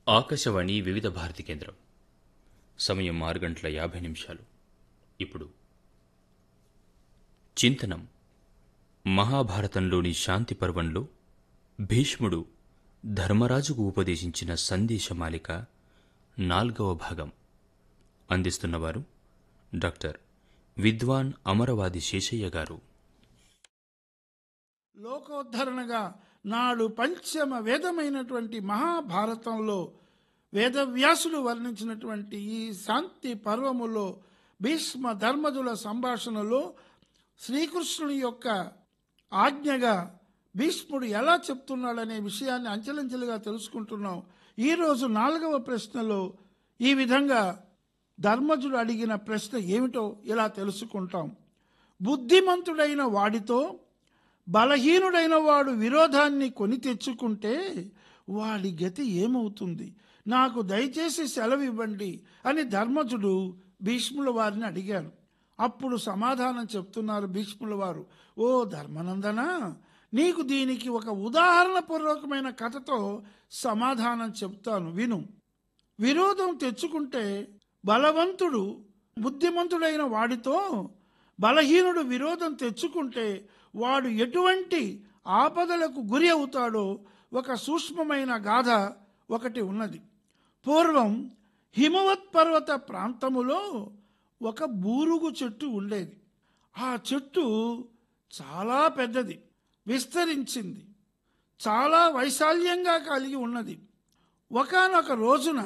ఆకాశవాణి వివిధ భారతి కేంద్రం సమయం ఆరు గంటల యాభై నిమిషాలు ఇప్పుడు చింతనం మహాభారతంలోని శాంతి పర్వంలో భీష్ముడు ధర్మరాజుకు ఉపదేశించిన సందేశమాలిక నాల్గవ భాగం అందిస్తున్నవారు డాక్టర్ విద్వాన్ అమరవాది శేషయ్య గారు లోకోద్ధరణగా నాడు పంచమ వేదమైనటువంటి మహాభారతంలో వేదవ్యాసుడు వర్ణించినటువంటి ఈ శాంతి పర్వములో భీష్మ ధర్మజుల సంభాషణలో శ్రీకృష్ణుని యొక్క ఆజ్ఞగా భీష్ముడు ఎలా చెప్తున్నాడనే విషయాన్ని అంచెలంచెలుగా తెలుసుకుంటున్నాం ఈరోజు నాలుగవ ప్రశ్నలో ఈ విధంగా ధర్మజుడు అడిగిన ప్రశ్న ఏమిటో ఇలా తెలుసుకుంటాం బుద్ధిమంతుడైన వాడితో బలహీనుడైన వాడు విరోధాన్ని కొని తెచ్చుకుంటే వాడి గతి ఏమవుతుంది నాకు దయచేసి సెలవు ఇవ్వండి అని ధర్మజుడు భీష్ముల వారిని అడిగారు అప్పుడు సమాధానం చెప్తున్నారు భీష్ముల వారు ఓ ధర్మనందన నీకు దీనికి ఒక ఉదాహరణపూర్వకమైన కథతో సమాధానం చెప్తాను విను విరోధం తెచ్చుకుంటే బలవంతుడు బుద్ధిమంతుడైన వాడితో బలహీనుడు విరోధం తెచ్చుకుంటే వాడు ఎటువంటి ఆపదలకు గురి అవుతాడో ఒక సూక్ష్మమైన గాథ ఒకటి ఉన్నది పూర్వం హిమవత్ పర్వత ప్రాంతములో ఒక బూరుగు చెట్టు ఉండేది ఆ చెట్టు చాలా పెద్దది విస్తరించింది చాలా వైశాల్యంగా కలిగి ఉన్నది ఒకానొక రోజున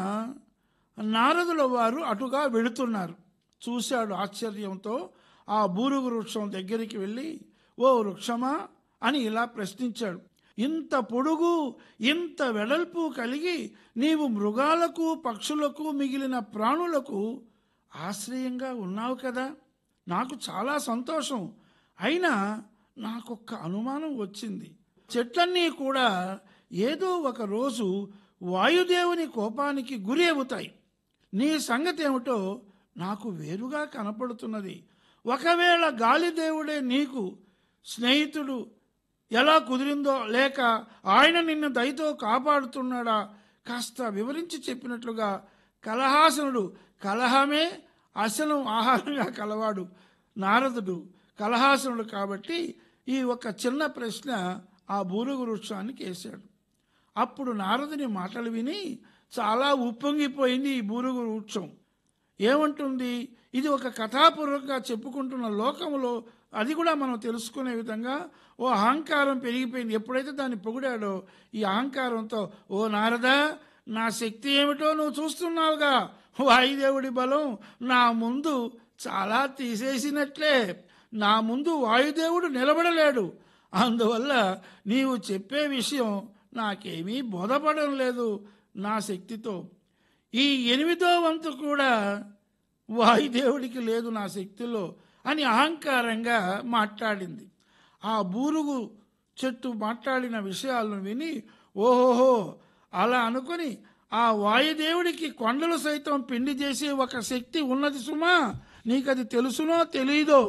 నారదుల వారు అటుగా వెళుతున్నారు చూశాడు ఆశ్చర్యంతో ఆ బూరుగు వృక్షం దగ్గరికి వెళ్ళి ఓ వృక్షమా అని ఇలా ప్రశ్నించాడు ఇంత పొడుగు ఇంత వెడల్పు కలిగి నీవు మృగాలకు పక్షులకు మిగిలిన ప్రాణులకు ఆశ్రయంగా ఉన్నావు కదా నాకు చాలా సంతోషం అయినా నాకొక్క అనుమానం వచ్చింది చెట్లన్నీ కూడా ఏదో ఒక రోజు వాయుదేవుని కోపానికి గురి అవుతాయి నీ సంగతి ఏమిటో నాకు వేరుగా కనపడుతున్నది ఒకవేళ గాలిదేవుడే నీకు స్నేహితుడు ఎలా కుదిరిందో లేక ఆయన నిన్ను దయతో కాపాడుతున్నాడా కాస్త వివరించి చెప్పినట్లుగా కలహాసనుడు కలహమే అసలం ఆహారంగా కలవాడు నారదుడు కలహాసనుడు కాబట్టి ఈ ఒక చిన్న ప్రశ్న ఆ బూరుగు వృక్షానికి వేశాడు అప్పుడు నారదుని మాటలు విని చాలా ఉప్పొంగిపోయింది ఈ బూరుగు వృక్షం ఏమంటుంది ఇది ఒక కథాపూర్వకంగా చెప్పుకుంటున్న లోకంలో అది కూడా మనం తెలుసుకునే విధంగా ఓ అహంకారం పెరిగిపోయింది ఎప్పుడైతే దాన్ని పొగిడాడో ఈ అహంకారంతో ఓ నారదా నా శక్తి ఏమిటో నువ్వు చూస్తున్నావుగా వాయుదేవుడి బలం నా ముందు చాలా తీసేసినట్లే నా ముందు వాయుదేవుడు నిలబడలేడు అందువల్ల నీవు చెప్పే విషయం నాకేమీ బోధపడడం లేదు నా శక్తితో ఈ ఎనిమిదో వంతు కూడా వాయుదేవుడికి లేదు నా శక్తిలో అని అహంకారంగా మాట్లాడింది ఆ బూరుగు చెట్టు మాట్లాడిన విషయాలను విని ఓహోహో అలా అనుకుని ఆ వాయుదేవుడికి కొండలు సైతం పిండి చేసే ఒక శక్తి ఉన్నది సుమా నీకది తెలుసునో తెలీదో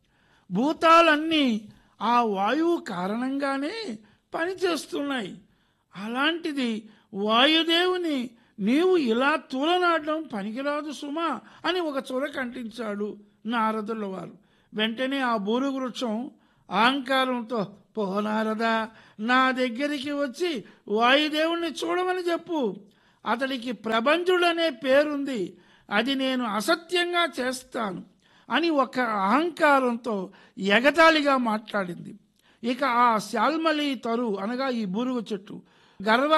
భూతాలన్నీ ఆ వాయువు కారణంగానే పనిచేస్తున్నాయి అలాంటిది వాయుదేవుని నీవు ఇలా తూలనాడడం పనికిరాదు సుమా అని ఒక చుర కంటించాడు నారదుల వారు వెంటనే ఆ బూరుగు వృక్షం అహంకారంతో పో నారదా నా దగ్గరికి వచ్చి వాయుదేవుణ్ణి చూడమని చెప్పు అతడికి ప్రబంధుడనే పేరుంది అది నేను అసత్యంగా చేస్తాను అని ఒక అహంకారంతో ఎగతాళిగా మాట్లాడింది ఇక ఆ శాల్మలి తరు అనగా ఈ బూరుగు చెట్టు గర్వ